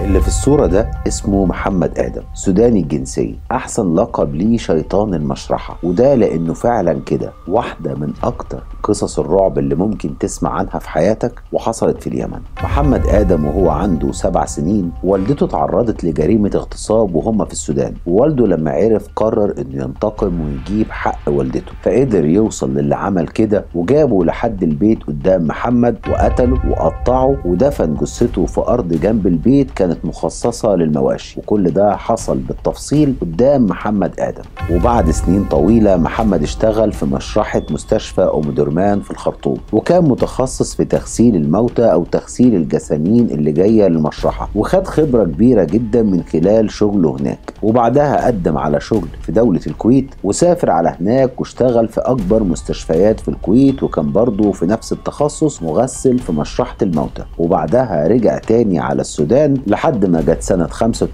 اللي في الصورة ده اسمه محمد آدم سوداني الجنسية أحسن لقب ليه شيطان المشرحة وده لأنه فعلا كده واحدة من أكتر قصص الرعب اللي ممكن تسمع عنها في حياتك وحصلت في اليمن محمد آدم وهو عنده سبع سنين والدته تعرضت لجريمة اغتصاب وهم في السودان ووالده لما عرف قرر انه ينتقم ويجيب حق والدته فقدر يوصل للي عمل كده وجابه لحد البيت قدام محمد وقتله وقطعه ودفن جثته في أرض جنب البيت كانت مخصصة للمواشي وكل ده حصل بالتفصيل قدام محمد آدم وبعد سنين طويلة محمد اشتغل في مشرحة مستشفى أم درمان في الخرطوم وكان متخصص في تغسيل الموتى أو تغسيل الجسامين اللي جاية للمشرحة وخد خبرة كبيرة جدا من خلال شغله هناك وبعدها قدم على شغل في دولة الكويت وسافر على هناك واشتغل في أكبر مستشفيات في الكويت وكان برضه في نفس التخصص مغسل في مشرحة الموتى وبعدها رجع تاني على السودان لحد ما جت سنة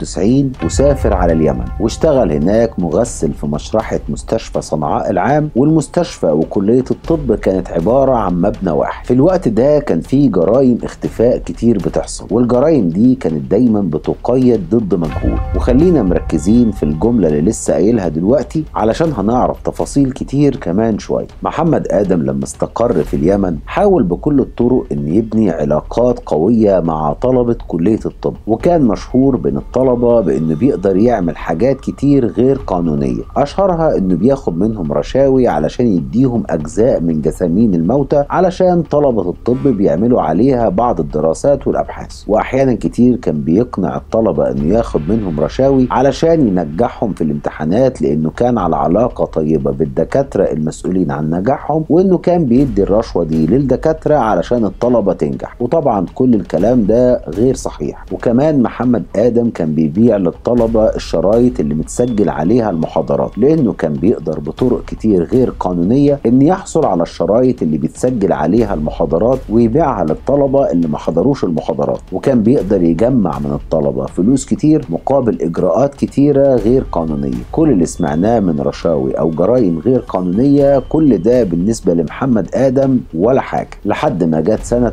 95 وسافر على اليمن واشتغل هناك مغسل في مشرحة مستشفى صنعاء العام والمستشفى وكلية الطب كانت عبارة عن مبنى واحد في الوقت ده كان في جرائم اختفاء كتير بتحصل والجرائم دي كانت دايما بتقيد ضد مجهول وخلينا مركزين في الجملة اللي لسه قايلها دلوقتي علشان هنعرف تفاصيل كتير كمان شوية محمد آدم لما استقر في اليمن حاول بكل الطرق ان يبني علاقات قوية مع طلبة كلية الطب وكان مشهور بين الطلبة بانه بيقدر يعمل حاجات كتير غير قانونية اشهرها انه بياخد منهم رشاوي علشان يديهم اجزاء من جسامين الموتى علشان طلبة الطب بيعملوا عليها بعض الدراسات والابحاث واحيانا كتير كان بيقنع الطلبة انه ياخد منهم رشاوي علشان ينجحهم في الامتحانات لانه كان على علاقة طيبة بالدكاترة المسؤولين عن نجاحهم وانه كان بيدي الرشوة دي للدكاترة علشان الطلبة تنجح وطبعا كل الكلام ده غير صحيح وكمان محمد آدم كان بيبيع للطلبة الشرايط اللي متسجل عليها المحاضرات لأنه كان بيقدر بطرق كتير غير قانونية إن يحصل على الشرايط اللي بيتسجل عليها المحاضرات ويبيعها للطلبة اللي ما حضروش المحاضرات وكان بيقدر يجمع من الطلبة فلوس كتير مقابل إجراءات كتيرة غير قانونية كل اللي سمعناه من رشاوي أو جرائم غير قانونية كل ده بالنسبة لمحمد آدم ولا حاجة لحد ما جت سنة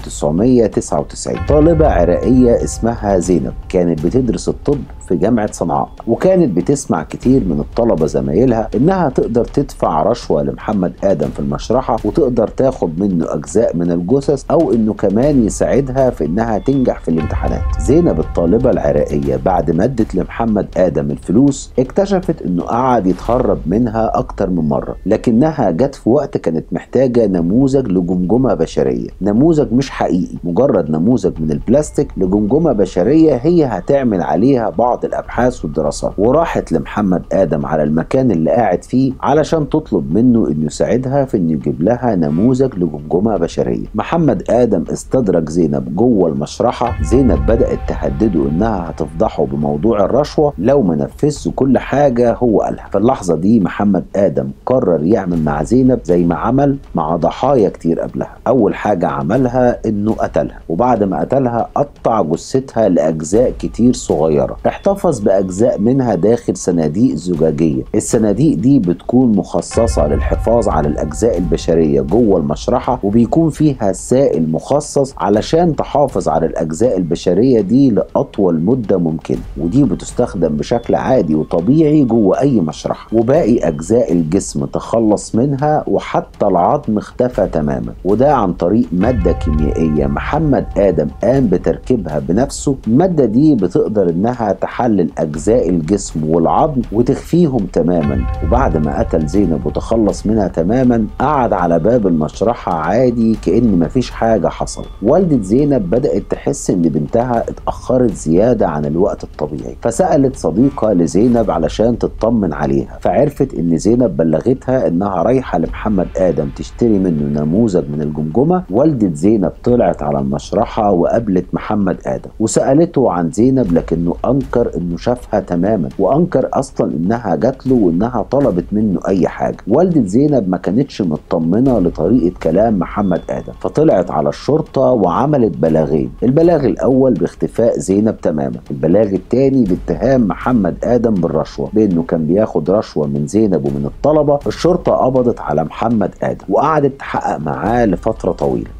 1999 طالبة عراقية اسمها زينب كانت بتدرس الطب في جامعة صنعاء وكانت بتسمع كتير من الطلبة زمايلها إنها تقدر تدفع رشوة لمحمد آدم في المشرحة وتقدر تاخد منه أجزاء من الجثث أو إنه كمان يساعدها في إنها تنجح في الامتحانات زينب الطالبة العراقية بعد ما ادت لمحمد آدم الفلوس اكتشفت إنه قعد يتهرب منها أكتر من مرة لكنها جت في وقت كانت محتاجة نموذج لجمجمة بشرية نموذج مش حقيقي مجرد نموذج من البلاستيك لجمجمة بشرية هي هتعمل عليها بعض بعض الابحاث والدراسات وراحت لمحمد ادم على المكان اللي قاعد فيه علشان تطلب منه انه يساعدها في انه يجيب لها نموذج لجمجمه بشريه محمد ادم استدرج زينب جوه المشرحه زينب بدات تهدده انها هتفضحه بموضوع الرشوه لو ما نفذش كل حاجه هو قالها في اللحظه دي محمد ادم قرر يعمل مع زينب زي ما عمل مع ضحايا كتير قبلها اول حاجه عملها انه قتلها وبعد ما قتلها قطع جثتها لاجزاء كتير صغيره احتفظ بأجزاء منها داخل صناديق زجاجية الصناديق دي بتكون مخصصة للحفاظ على الأجزاء البشرية جوه المشرحة وبيكون فيها سائل مخصص علشان تحافظ على الأجزاء البشرية دي لأطول مدة ممكنة ودي بتستخدم بشكل عادي وطبيعي جوه أي مشرحة وباقي أجزاء الجسم تخلص منها وحتى العظم اختفى تماما وده عن طريق مادة كيميائية محمد آدم قام بتركيبها بنفسه المادة دي بتقدر إنها تحلل أجزاء الجسم والعظم وتخفيهم تماما وبعد ما قتل زينب وتخلص منها تماما قعد على باب المشرحة عادي كأن مفيش حاجة حصل والدة زينب بدأت تحس إن بنتها اتأخرت زيادة عن الوقت الطبيعي فسألت صديقة لزينب علشان تطمن عليها فعرفت إن زينب بلغتها إنها رايحة لمحمد آدم تشتري منه نموذج من الجمجمة والدة زينب طلعت على المشرحة وقابلت محمد آدم وسألته عن زينب لكنه أنكر انه شافها تماما وانكر اصلا انها جات له وانها طلبت منه اي حاجه والده زينب ما كانتش مطمنه لطريقه كلام محمد ادم فطلعت على الشرطه وعملت بلاغين البلاغ الاول باختفاء زينب تماما البلاغ الثاني باتهام محمد ادم بالرشوه بانه كان بياخد رشوه من زينب ومن الطلبه الشرطه قبضت على محمد ادم وقعدت تحقق معاه لفتره طويله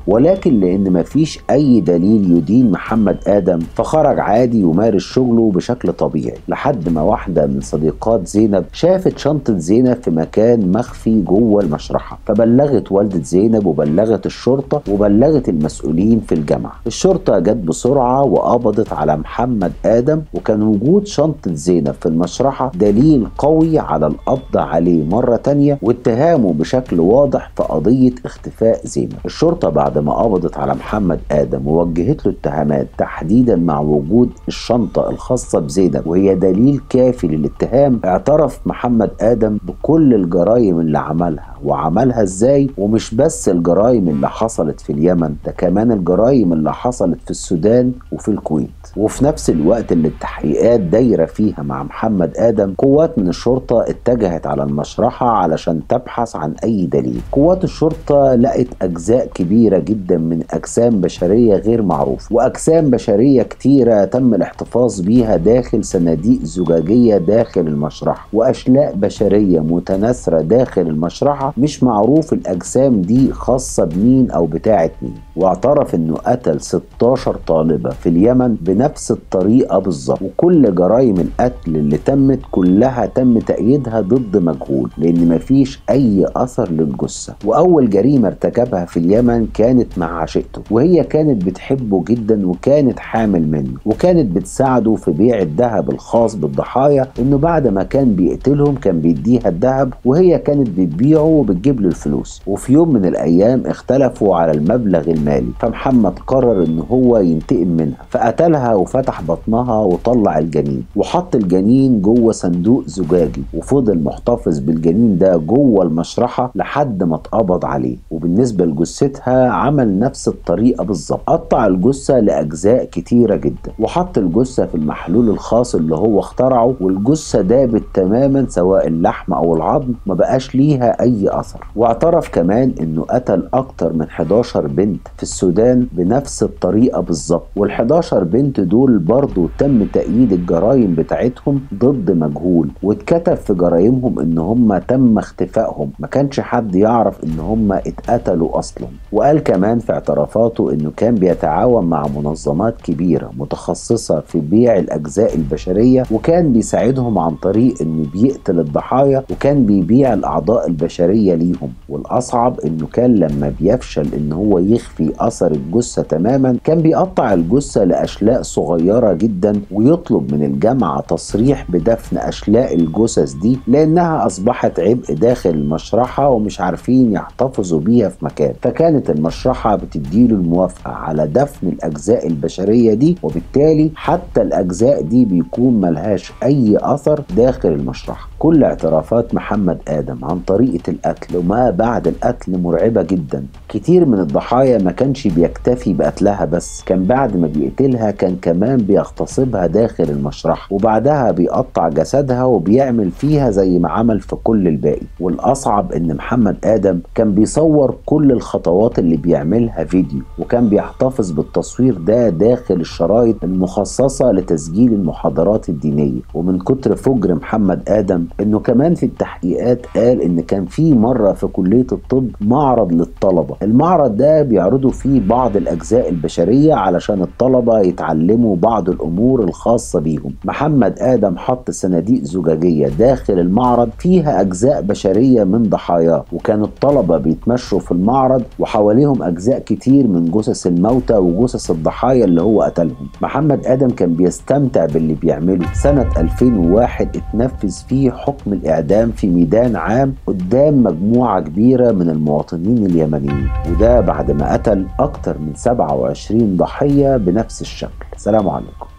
ولكن لان مفيش اي دليل يدين محمد ادم فخرج عادي يمارس شغله بشكل طبيعي لحد ما واحده من صديقات زينب شافت شنطه زينب في مكان مخفي جوه المشرحه فبلغت والده زينب وبلغت الشرطه وبلغت المسؤولين في الجامعه الشرطه جت بسرعه وقبضت على محمد ادم وكان وجود شنطه زينب في المشرحه دليل قوي على القبض عليه مره تانيه واتهامه بشكل واضح في قضيه اختفاء زينب الشرطه بعد ما قبضت على محمد ادم ووجهت له اتهامات تحديدا مع وجود الشنطه الخاصه بزينب وهي دليل كافي للاتهام اعترف محمد ادم بكل الجرائم اللي عملها وعملها ازاي ومش بس الجرائم اللي حصلت في اليمن ده كمان الجرائم اللي حصلت في السودان وفي الكويت وفي نفس الوقت اللي التحقيقات دايرة فيها مع محمد آدم قوات من الشرطة اتجهت على المشرحة علشان تبحث عن أي دليل قوات الشرطة لقت أجزاء كبيرة جدا من أجسام بشرية غير معروفة وأجسام بشرية كتيرة تم الاحتفاظ بيها داخل صناديق زجاجية داخل المشرحة وأشلاء بشرية متناثرة داخل المشرحة مش معروف الأجسام دي خاصة بمين أو بتاعة مين واعترف انه قتل 16 طالبة في اليمن بنفس الطريقة بالظبط وكل جرائم القتل اللي تمت كلها تم تأييدها ضد مجهول لان مفيش اي اثر للجثة واول جريمة ارتكبها في اليمن كانت مع عشيقته وهي كانت بتحبه جدا وكانت حامل منه وكانت بتساعده في بيع الذهب الخاص بالضحايا انه بعد ما كان بيقتلهم كان بيديها الذهب وهي كانت بتبيعه وبتجيب له الفلوس وفي يوم من الايام اختلفوا على المبلغ المالي فمحمد قرر ان هو ينتقم منها فقتلها وفتح بطنها وطلع الجنين وحط الجنين جوه صندوق زجاجي وفضل محتفظ بالجنين ده جوه المشرحه لحد ما اتقبض عليه وبالنسبه لجثتها عمل نفس الطريقه بالظبط قطع الجثه لاجزاء كتيره جدا وحط الجثه في المحلول الخاص اللي هو اخترعه والجثه دابت تماما سواء اللحم او العظم ما بقاش ليها اي اثر واعترف كمان انه قتل اكتر من 11 بنت في السودان بنفس الطريقه بالظبط وال11 بنت دول برضه تم تأييد الجرائم بتاعتهم ضد مجهول واتكتب في جرائمهم ان هم تم اختفائهم ما كانش حد يعرف ان هم اتقتلوا اصلا وقال كمان في اعترافاته انه كان بيتعاون مع منظمات كبيره متخصصه في بيع الاجزاء البشريه وكان بيساعدهم عن طريق انه بيقتل الضحايا وكان بيبيع الاعضاء البشريه ليهم والاصعب انه كان لما بيفشل ان هو يخفي اثر الجثه تماما كان بيقطع الجثه لاشلاء صغيره جدا ويطلب من الجامعه تصريح بدفن اشلاء الجثث دي لانها اصبحت عبء داخل المشرحه ومش عارفين يحتفظوا بيها في مكان فكانت المشرحه بتديله الموافقه على دفن الاجزاء البشريه دي وبالتالي حتى الاجزاء دي بيكون ملهاش اي اثر داخل المشرحه كل اعترافات محمد ادم عن طريقه القتل وما بعد القتل مرعبه جدا كتير من الضحايا ما كانش بيكتفي بقتلها بس كان بعد ما بيقتلها كان كمان بيغتصبها داخل المشرحة وبعدها بيقطع جسدها وبيعمل فيها زي ما عمل في كل الباقي والأصعب إن محمد آدم كان بيصور كل الخطوات اللي بيعملها فيديو وكان بيحتفظ بالتصوير ده داخل الشرايط المخصصة لتسجيل المحاضرات الدينية ومن كتر فجر محمد آدم إنه كمان في التحقيقات قال إن كان في مرة في كلية الطب معرض للطلبة المعرض ده بيعرضوا فيه بعض الأجزاء البشرية علشان الطلبة يتعلموا بعض الأمور الخاصة بيهم محمد آدم حط صناديق زجاجية داخل المعرض فيها أجزاء بشرية من ضحاياه وكان الطلبة بيتمشوا في المعرض وحواليهم أجزاء كتير من جثث الموتى وجثث الضحايا اللي هو قتلهم محمد آدم كان بيستمتع باللي بيعمله سنة 2001 اتنفذ فيه حكم الإعدام في ميدان عام قدام مجموعة كبيرة من المواطنين اليمنيين وده بعد ما قتل أكتر من 27 ضحية بنفس الشكل سلام عليكم